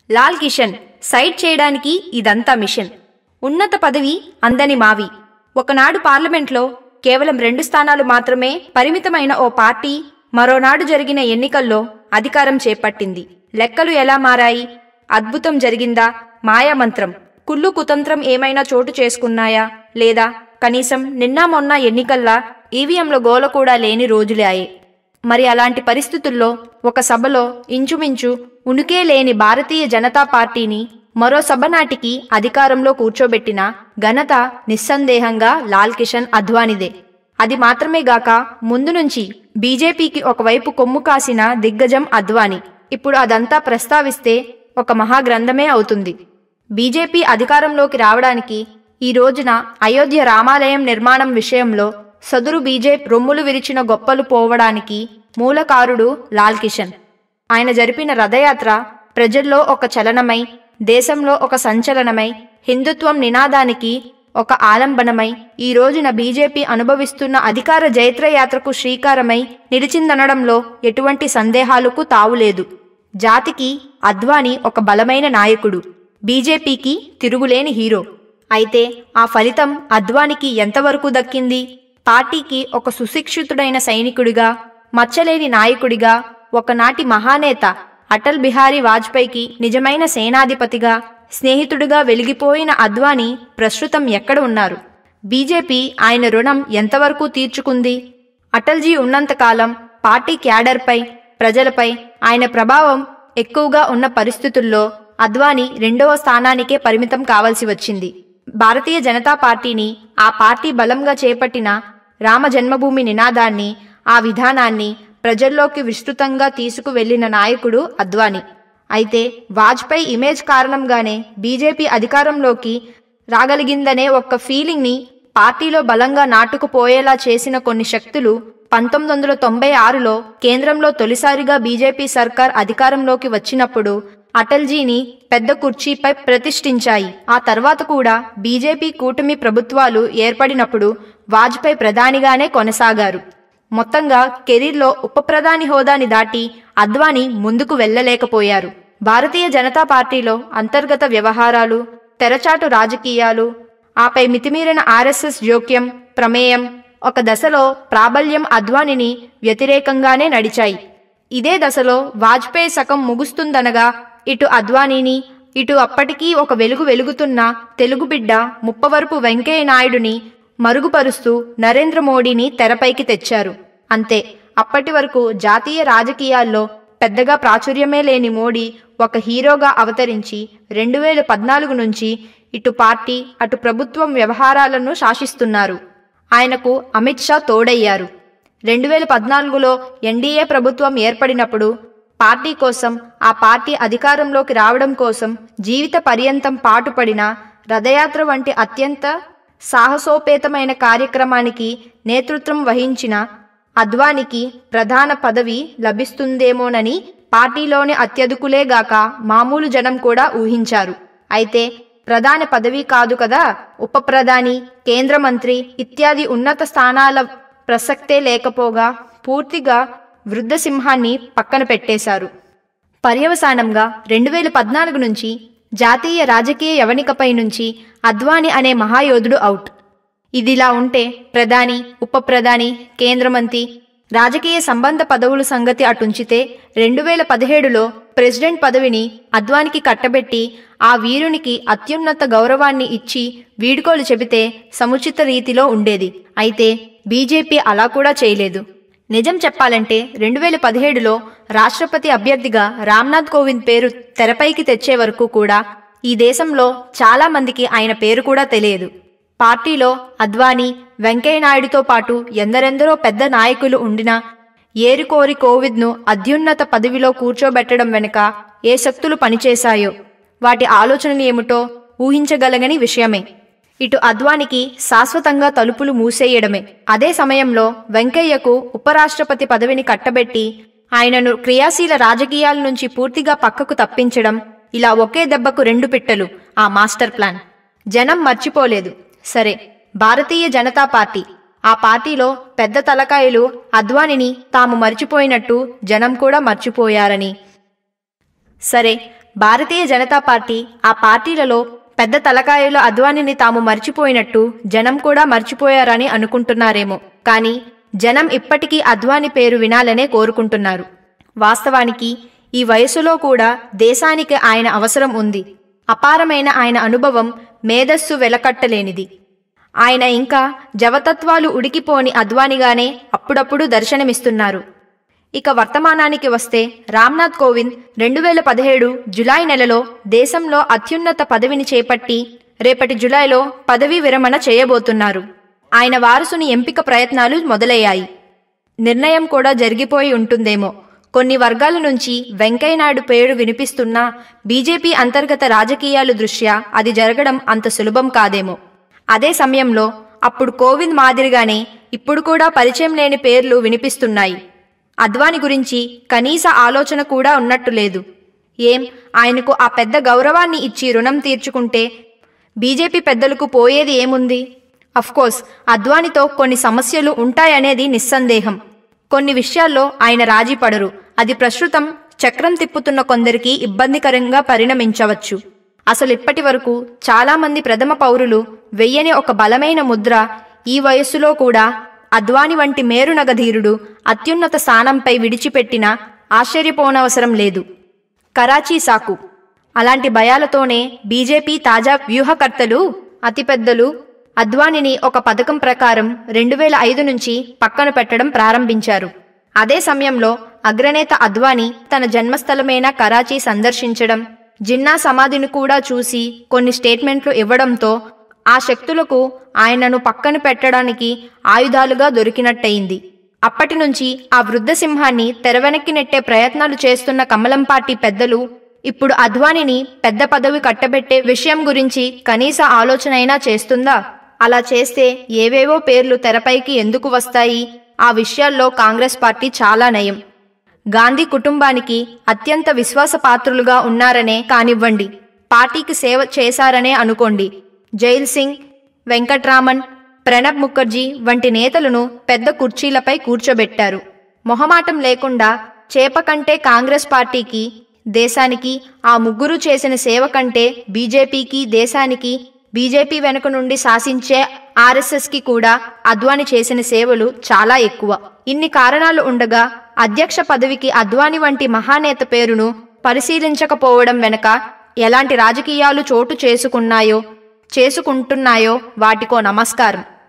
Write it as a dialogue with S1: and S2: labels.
S1: Lal Kishan side చేయడానికి ఇదంతా machine ఉన్నత పదవి అందని మావి ఒకనాడు పార్లమెంట్లో కేవలం రెండు స్థానాలు మాత్రమే పరిమితమైన ఓ పార్టీ మరోనాడు జరిగిన ఎన్నికల్లో అధికారం చేపట్టింది లెక్కలు ఎలా మారాయి అద్భుతం జరిగిందా మాయామంత్రం కుళ్ళు కుతంత్రం ఏమైనా చోటు చేసుకున్నాయా లేదా కనీసం నిన్న మొన్న ఎన్నికల్లా ఈవీఎంలో గోల కూడా లేని రోజులే మరి అలాంటి పరిస్థితుల్లో ఒక సభలో ఇంచుమించు ఉనికే లేని భారతీయ జనతా పార్టీని మరో సభ నాటికి అధికారంలో కూర్చోబెట్టిన ఘనత నిస్సందేహంగా లాల్ కిషన్ అద్వానిదే అది మాత్రమే గాక ముందు నుంచి బీజేపీకి ఒకవైపు కొమ్ము కాసిన దిగ్గజం అద్వాని ఇప్పుడు అదంతా ప్రస్తావిస్తే ఒక మహాగ్రంథమే అవుతుంది బీజేపీ అధికారంలోకి రావడానికి ఈ రోజున అయోధ్య రామాలయం నిర్మాణం విషయంలో సదురు బీజేపీ రొమ్ములు విరిచిన గొప్పలు పోవడానికి మూలకారుడు లాల్ కిషన్ ఆయన జరిపిన రథయాత్ర ప్రజల్లో ఒక చలనమై దేశంలో ఒక సంచలనమై హిందుత్వం నినాదానికి ఒక ఆలంబనమై ఈ రోజున బీజేపీ అనుభవిస్తున్న అధికార జైత్రయాత్రకు శ్రీకారమై నిలిచిందనడంలో ఎటువంటి సందేహాలకు తావులేదు జాతికి అద్వానీ ఒక బలమైన నాయకుడు బీజేపీకి తిరుగులేని హీరో అయితే ఆ ఫలితం అద్వానికి ఎంతవరకు దక్కింది పార్టీకి ఒక సుశిక్షితుడైన సైనికుడిగా మచ్చలేని నాయకుడిగా ఒకనాటి మహానేత అటల్ బిహారీ వాజ్పేయికి నిజమైన సేనాధిపతిగా స్నేహితుడిగా వెలిగిపోయిన అద్వానీ ప్రస్తుతం ఎక్కడ ఉన్నారు బీజేపీ ఆయన రుణం ఎంతవరకు తీర్చుకుంది అటల్జీ ఉన్నంతకాలం పార్టీ క్యాడర్పై ప్రజలపై ఆయన ప్రభావం ఎక్కువగా ఉన్న పరిస్థితుల్లో అద్వానీ రెండవ స్థానానికే పరిమితం కావాల్సి వచ్చింది భారతీయ జనతా పార్టీని ఆ పార్టీ బలంగా చేపట్టిన రామ జన్మభూమి నినాదాన్ని ఆ విధానాన్ని ప్రజల్లోకి విస్తృతంగా తీసుకువెళ్లిన నాయకుడు అద్వానీ అయితే వాజ్పేయి ఇమేజ్ కారణంగానే బీజేపీ అధికారంలోకి రాగలిగిందనే ఒక్క ఫీలింగ్ని పార్టీలో బలంగా నాటుకుపోయేలా చేసిన కొన్ని శక్తులు పంతొమ్మిది వందల తొంభై ఆరులో కేంద్రంలో తొలిసారిగా బీజేపీ సర్కార్ అధికారంలోకి వచ్చినప్పుడు అటల్జీని పెద్ద కుర్చీపై ప్రతిష్ఠించాయి ఆ తర్వాత కూడా బీజేపీ కూటమి ప్రభుత్వాలు ఏర్పడినప్పుడు వాజ్పేయి ప్రధానిగానే కొనసాగారు మొత్తంగా కెరీర్లో ఉప ప్రధాని హోదాని దాటి అద్వానీ ముందుకు వెళ్ళలేకపోయారు భారతీయ జనతా పార్టీలో అంతర్గత వ్యవహారాలు తెరచాటు రాజకీయాలు ఆపై మితిమీరిన ఆర్ఎస్ఎస్ జోక్యం ప్రమేయం ఒక దశలో ప్రాబల్యం అద్వానిని వ్యతిరేకంగానే నడిచాయి ఇదే దశలో వాజ్పేయి సగం ముగుస్తుందనగా ఇటు అద్వానీని ఇటు అప్పటికీ ఒక వెలుగు వెలుగుతున్న తెలుగు బిడ్డ ముప్పవరపు వెంకయ్య నాయుడుని మరుగుపరుస్తూ నరేంద్ర మోడీని తెరపైకి తెచ్చారు అంతే అప్పటి వరకు జాతీయ రాజకీయాల్లో పెద్దగా ప్రాచుర్యమే లేని మోడీ ఒక హీరోగా అవతరించి రెండు వేల పద్నాలుగు నుంచి ఇటు పార్టీ అటు ప్రభుత్వం వ్యవహారాలను శాసిస్తున్నారు ఆయనకు అమిత్ షా తోడయ్యారు రెండు వేల పద్నాలుగులో ఎన్డీఏ ప్రభుత్వం ఏర్పడినప్పుడు పార్టీ కోసం ఆ పార్టీ అధికారంలోకి రావడం కోసం జీవిత పర్యంతం పాటుపడిన రథయాత్ర వంటి అత్యంత సాహసోపేతమైన కార్యక్రమానికి నేతృత్వం వహించిన అద్వానికి ప్రధాన పదవి లభిస్తుందేమోనని పార్టీలోని అత్యధికులేగాక మామూలు జనం కూడా ఊహించారు అయితే ప్రధాన పదవి కాదు కదా ఉప ప్రధాని కేంద్ర మంత్రి ఇత్యాది ఉన్నత స్థానాల ప్రసక్తే లేకపోగా పూర్తిగా వృద్ధ సింహాన్ని పక్కన పెట్టేశారు పర్యవసానంగా రెండు వేల పద్నాలుగు నుంచి జాతీయ రాజకీయ యవనికపై నుంచి అద్వాని అనే మహాయోధుడు అవుట్ ఇదిలా ఉంటే ప్రధాని ఉప ప్రధాని కేంద్ర మంత్రి రాజకీయ సంబంధ పదవుల సంగతి అటుంచితే రెండు వేల పదిహేడులో ప్రెసిడెంట్ పదవిని అద్వానికి కట్టబెట్టి ఆ వీరునికి అత్యున్నత గౌరవాన్ని ఇచ్చి వీడుకోలు చెబితే సముచిత రీతిలో ఉండేది అయితే బీజేపీ అలా కూడా చేయలేదు నిజం చెప్పాలంటే రెండు వేల పదిహేడులో రాష్ట్రపతి అభ్యర్థిగా రామ్నాథ్ కోవింద్ పేరు తెరపైకి తెచ్చే వరకు కూడా ఈ దేశంలో చాలా మందికి ఆయన పేరు కూడా తెలియదు పార్టీలో అద్వానీ వెంకయ్యనాయుడుతో పాటు ఎందరెందరో పెద్ద నాయకులు ఉండినా ఏరుకోరి కోవిద్ను అత్యున్నత పదవిలో కూర్చోబెట్టడం వెనుక ఏ శక్తులు పనిచేశాయో వాటి ఆలోచనలు ఏమిటో ఊహించగలగని విషయమే ఇటు అద్వానికి శాశ్వతంగా తలుపులు మూసేయడమే అదే సమయంలో వెంకయ్యకు ఉపరాష్ట్రపతి పదవిని కట్టబెట్టి ఆయనను క్రియాశీల రాజకీయాల నుంచి పూర్తిగా పక్కకు తప్పించడం ఇలా ఒకే దెబ్బకు రెండు పిట్టలు ఆ మాస్టర్ ప్లాన్ జనం మర్చిపోలేదు సరే భారతీయ జనతా పార్టీ ఆ పార్టీలో పెద్ద తలకాయలు అద్వానిని తాము మర్చిపోయినట్టు జనం కూడా మర్చిపోయారని సరే భారతీయ జనతా పార్టీ ఆ పార్టీలలో పెద్ద తలకాయలు అద్వానిని తాము మర్చిపోయినట్టు జనం కూడా మర్చిపోయారని అనుకుంటున్నారేమో కానీ జనం ఇప్పటికీ అద్వాని పేరు వినాలనే కోరుకుంటున్నారు వాస్తవానికి ఈ వయసులో కూడా దేశానికి ఆయన అవసరం ఉంది అపారమైన ఆయన అనుభవం మేధస్సు వెలకట్టలేనిది ఆయన ఇంకా జవతత్వాలు ఉడికిపోని అద్వానిగానే అప్పుడప్పుడు దర్శనమిస్తున్నారు ఇక వర్తమానానికి వస్తే రామ్నాథ్ కోవింద్ రెండు వేల పదిహేడు జులై నెలలో దేశంలో అత్యున్నత పదవిని చేపట్టి రేపటి జులైలో పదవీ విరమణ చేయబోతున్నారు ఆయన వారసుని ఎంపిక ప్రయత్నాలు మొదలయ్యాయి నిర్ణయం కూడా జరిగిపోయి ఉంటుందేమో కొన్ని వర్గాల నుంచి వెంకయ్యనాయుడు పేరు వినిపిస్తున్నా బీజేపీ అంతర్గత రాజకీయాలు దృష్ట్యా అది జరగడం అంత సులభం కాదేమో అదే సమయంలో అప్పుడు కోవింద్ మాదిరిగానే ఇప్పుడు కూడా పరిచయం లేని పేర్లు వినిపిస్తున్నాయి అద్వాని గురించి కనీస ఆలోచన కూడా ఉన్నట్టు లేదు ఏం ఆయనకు ఆ పెద్ద గౌరవాన్ని ఇచ్చి రుణం తీర్చుకుంటే బీజేపీ పెద్దలకు పోయేది ఏముంది అఫ్కోర్స్ అద్వానితో కొన్ని సమస్యలు ఉంటాయనేది నిస్సందేహం కొన్ని విషయాల్లో ఆయన రాజీ పడరు అది ప్రస్తుతం చక్రం తిప్పుతున్న కొందరికి ఇబ్బందికరంగా పరిణమించవచ్చు అసలు ఇప్పటి వరకు చాలామంది ప్రథమ పౌరులు వెయ్యని ఒక బలమైన ముద్ర ఈ వయస్సులో కూడా అద్వాని వంటి మేరునగధీరుడు అత్యున్నత స్థానంపై విడిచిపెట్టినా ఆశ్చర్యపోనవసరం లేదు కరాచీ సాకు అలాంటి భయాలతోనే బీజేపీ తాజా వ్యూహకర్తలు అతిపెద్దలు అద్వానిని ఒక పథకం ప్రకారం రెండు వేల ఐదు నుంచి పక్కన పెట్టడం ప్రారంభించారు అదే సమయంలో అగ్రనేత అద్వానీ తన జన్మస్థలమైన కరాచీ సందర్శించడం జిన్నా సమాధిని కూడా చూసి కొన్ని స్టేట్మెంట్లు ఇవ్వడంతో ఆ శక్తులకు ఆయనను పక్కన పెట్టడానికి ఆయుధాలుగా దొరికినట్టయింది అప్పటి నుంచి ఆ వృద్ధ సింహాన్ని తెరవెనక్కి నెట్టే ప్రయత్నాలు చేస్తున్న కమలం పార్టీ పెద్దలు ఇప్పుడు అద్వానిని పెద్ద పదవి కట్టబెట్టే విషయం గురించి కనీస ఆలోచనైనా చేస్తుందా అలా చేస్తే ఏవేవో పేర్లు తెరపైకి ఎందుకు వస్తాయి ఆ విషయాల్లో కాంగ్రెస్ పార్టీ చాలా నయం గాంధీ కుటుంబానికి అత్యంత విశ్వాసపాత్రులుగా ఉన్నారనే కానివ్వండి పార్టీకి సేవ చేశారనే అనుకోండి జైల్ సింగ్ వెంకట్రామన్ ప్రణబ్ ముఖర్జీ వంటి నేతలను పెద్ద కుర్చీలపై కూర్చోబెట్టారు మొహమాటం లేకుండా చేప కంటే కాంగ్రెస్ పార్టీకి దేశానికి ఆ ముగ్గురు చేసిన సేవ కంటే బీజేపీకి దేశానికి బీజేపీ వెనుక నుండి శాసించే ఆర్ఎస్ఎస్కి కూడా అద్వాని చేసిన సేవలు చాలా ఎక్కువ ఇన్ని కారణాలు ఉండగా అధ్యక్ష పదవికి అద్వాని వంటి మహానేత పేరును పరిశీలించకపోవడం వెనక ఎలాంటి రాజకీయాలు చోటు చేసుకున్నాయో చేసుకుంటున్నాయో వాటికో నమస్కారం